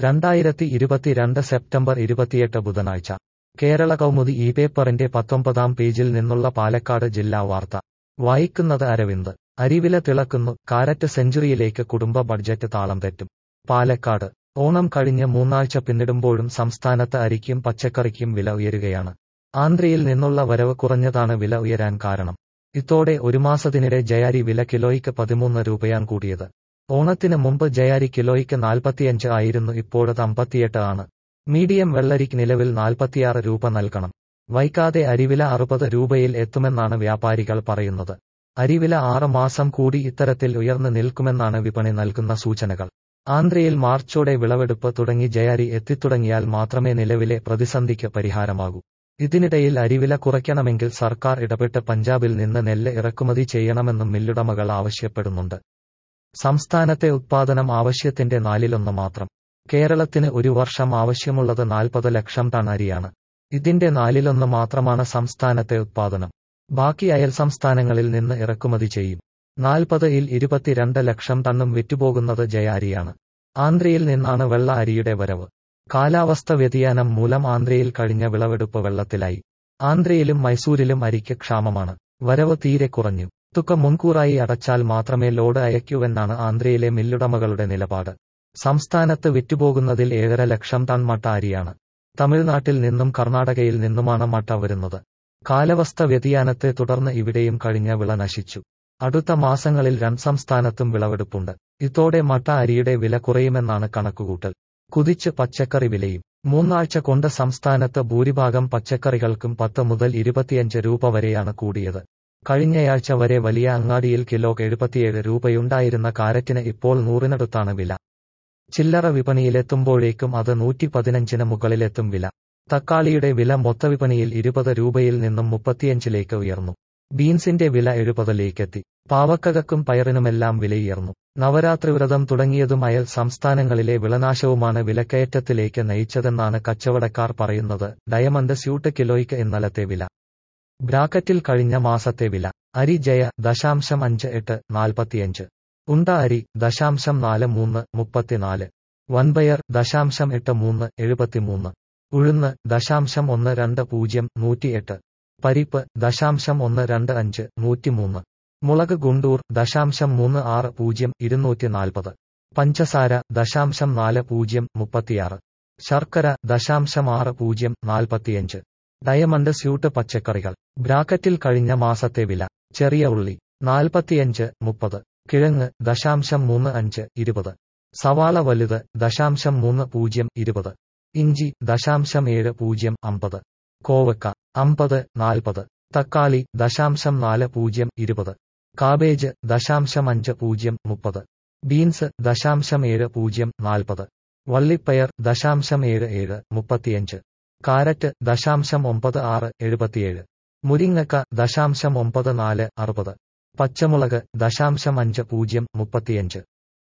രണ്ടായിരത്തി ഇരുപത്തിരണ്ട് സെപ്റ്റംബർ ഇരുപത്തിയെട്ട് ബുധനാഴ്ച കേരള കൗമുദി ഈ പേപ്പറിന്റെ പത്തൊമ്പതാം പേജിൽ നിന്നുള്ള പാലക്കാട് ജില്ലാ വാർത്ത വായിക്കുന്നത് അരവിന്ദ് അരിവില തിളക്കുന്നു കാരറ്റ് സെഞ്ചുറിയിലേക്ക് കുടുംബ ബഡ്ജറ്റ് താളം തെറ്റും പാലക്കാട് ഓണം കഴിഞ്ഞ് മൂന്നാഴ്ച പിന്നിടുമ്പോഴും സംസ്ഥാനത്ത് അരിക്കും പച്ചക്കറിക്കും വില ഉയരുകയാണ് ആന്ധ്രയിൽ നിന്നുള്ള വരവ് കുറഞ്ഞതാണ് വില ഉയരാൻ കാരണം ഇതോടെ ഒരു മാസത്തിനിടെ ജയാരി വില കിലോയ്ക്ക് പതിമൂന്ന് രൂപയാണ് കൂടിയത് ഓണത്തിന് മുമ്പ് ജയാരി കിലോയ്ക്ക് നാൽപ്പത്തിയഞ്ച് ആയിരുന്നു ഇപ്പോഴത് അമ്പത്തിയെട്ട് ആണ് മീഡിയം വെള്ളരിക്ക് നിലവിൽ നാൽപ്പത്തിയാറ് രൂപ നൽകണം വൈകാതെ അരിവില അറുപത് രൂപയിൽ എത്തുമെന്നാണ് വ്യാപാരികൾ പറയുന്നത് അരിവില ആറ് മാസം കൂടി ഇത്തരത്തിൽ ഉയർന്നു നിൽക്കുമെന്നാണ് വിപണി നൽകുന്ന സൂചനകൾ ആന്ധ്രയിൽ മാർച്ചോടെ വിളവെടുപ്പ് തുടങ്ങി ജയാരി എത്തിത്തുടങ്ങിയാൽ മാത്രമേ നിലവിലെ പ്രതിസന്ധിക്ക് പരിഹാരമാകൂ ഇതിനിടയിൽ അരിവില കുറയ്ക്കണമെങ്കിൽ സർക്കാർ ഇടപെട്ട് പഞ്ചാബിൽ നിന്ന് നെല്ല് ഇറക്കുമതി ചെയ്യണമെന്നും മില്ലുടമകൾ ആവശ്യപ്പെടുന്നുണ്ട് സംസ്ഥാനത്തെ ഉത്പാദനം ആവശ്യത്തിന്റെ നാലിലൊന്ന് മാത്രം കേരളത്തിന് ഒരു വർഷം ആവശ്യമുള്ളത് നാൽപ്പത് ലക്ഷം ടൺ അരിയാണ് ഇതിന്റെ നാലിലൊന്ന് മാത്രമാണ് സംസ്ഥാനത്തെ ഉത്പാദനം ബാക്കി അയൽ സംസ്ഥാനങ്ങളിൽ നിന്ന് ഇറക്കുമതി ചെയ്യും നാൽപ്പത് ഇൽ ഇരുപത്തിരണ്ട് ലക്ഷം ടണ്ണും വിറ്റുപോകുന്നത് ജയ അരിയാണ് ആന്ധ്രയിൽ നിന്നാണ് വെള്ള അരിയുടെ വരവ് കാലാവസ്ഥ വ്യതിയാനം മൂലം ആന്ധ്രയിൽ കഴിഞ്ഞ വിളവെടുപ്പ് വെള്ളത്തിലായി ആന്ധ്രയിലും മൈസൂരിലും അരിക്ക് ക്ഷാമമാണ് വരവ് തീരെ കുറഞ്ഞു തുക മുൻകൂറായി അടച്ചാൽ മാത്രമേ ലോഡ് അയക്കൂവെന്നാണ് ആന്ധ്രയിലെ മില്ലുടമകളുടെ നിലപാട് സംസ്ഥാനത്ത് വിറ്റുപോകുന്നതിൽ ഏഴര ലക്ഷം ടൺ മട്ട അരിയാണ് തമിഴ്നാട്ടിൽ നിന്നും കർണാടകയിൽ നിന്നുമാണ് മട്ട വരുന്നത് കാലാവസ്ഥ വ്യതിയാനത്തെ തുടർന്ന് ഇവിടെയും കഴിഞ്ഞ വിള നശിച്ചു അടുത്ത മാസങ്ങളിൽ രണ്ട് സംസ്ഥാനത്തും വിളവെടുപ്പുണ്ട് ഇതോടെ മട്ട അരിയുടെ വില കുറയുമെന്നാണ് കണക്കുകൂട്ടൽ കുതിച്ച് പച്ചക്കറി വിലയും മൂന്നാഴ്ച കൊണ്ട് സംസ്ഥാനത്ത് ഭൂരിഭാഗം പച്ചക്കറികൾക്കും പത്ത് മുതൽ ഇരുപത്തിയഞ്ച് രൂപ വരെയാണ് കൂടിയത് കഴിഞ്ഞയാഴ്ച വരെ വലിയ അങ്ങാടിയിൽ കിലോ എഴുപത്തിയേഴ് രൂപയുണ്ടായിരുന്ന കാരറ്റിന് ഇപ്പോൾ നൂറിനടുത്താണ് വില ചില്ലറ വിപണിയിലെത്തുമ്പോഴേക്കും അത് നൂറ്റി പതിനഞ്ചിന് മുകളിലെത്തും വില തക്കാളിയുടെ വില മൊത്തവിപണിയിൽ ഇരുപത് രൂപയിൽ നിന്നും മുപ്പത്തിയഞ്ചിലേക്ക് ഉയർന്നു ബീൻസിന്റെ വില എഴുപതിലേക്കെത്തി പാവക്കകക്കും പയറിനുമെല്ലാം വിലയുയർന്നു നവരാത്രി വ്രതം തുടങ്ങിയതും അയൽ സംസ്ഥാനങ്ങളിലെ വിളനാശവുമാണ് വിലക്കയറ്റത്തിലേക്ക് നയിച്ചതെന്നാണ് കച്ചവടക്കാർ പറയുന്നത് ഡയമണ്ട് സ്യൂട്ട് കിലോയ്ക്ക് ഇന്നലത്തെ വില ബ്രാക്കറ്റിൽ കഴിഞ്ഞ മാസത്തെ വില അരി ജയ ദശാംശം അഞ്ച് എട്ട് നാൽപ്പത്തിയഞ്ച് ഉണ്ട അരി ദശാംശം നാല് മൂന്ന് മുപ്പത്തിനാല് വൻപയർ ദശാംശം എട്ട് മൂന്ന് എഴുപത്തിമൂന്ന് ഉഴുന്ന് ദശാംശം ഒന്ന് രണ്ട് പൂജ്യം നൂറ്റിയെട്ട് പരിപ്പ് ദശാംശം ഒന്ന് രണ്ട് അഞ്ച് നൂറ്റിമൂന്ന് മുളക് ഗുണ്ടൂർ ദശാംശം മൂന്ന് ആറ് പൂജ്യം ഇരുന്നൂറ്റി നാൽപ്പത് പഞ്ചസാര ദശാംശം നാല് പൂജ്യം മുപ്പത്തിയാറ് ശർക്കര ദശാംശം ആറ് പൂജ്യം നാൽപ്പത്തിയഞ്ച് ഡയമണ്ട് സ്യൂട്ട് പച്ചക്കറികൾ ബ്രാക്കറ്റിൽ കഴിഞ്ഞ മാസത്തെ വില ചെറിയ ഉള്ളി നാൽപ്പത്തിയഞ്ച് മുപ്പത് കിഴങ്ങ് ദശാംശം മൂന്ന് അഞ്ച് ഇരുപത് സവാള വലുത് ദശാംശം മൂന്ന് പൂജ്യം ഇരുപത് ഇഞ്ചി ദശാംശം ഏഴ് പൂജ്യം അമ്പത് കോവക്ക അമ്പത് നാൽപ്പത് തക്കാളി ദശാംശം നാല് പൂജ്യം ഇരുപത് കാബേജ് ദശാംശം അഞ്ച് പൂജ്യം മുപ്പത് ബീൻസ് ദശാംശം ഏഴ് പൂജ്യം നാൽപ്പത് വള്ളിപ്പയർ ദശാംശം ഏഴ് ഏഴ് മുപ്പത്തിയഞ്ച് കാരറ്റ് ദശാംശം ഒമ്പത് ആറ് എഴുപത്തിയേഴ് മുരിങ്ങക്ക ദശാംശം ഒമ്പത് നാല് അറുപത് പച്ചമുളക് ദശാംശം അഞ്ച് പൂജ്യം മുപ്പത്തിയഞ്ച്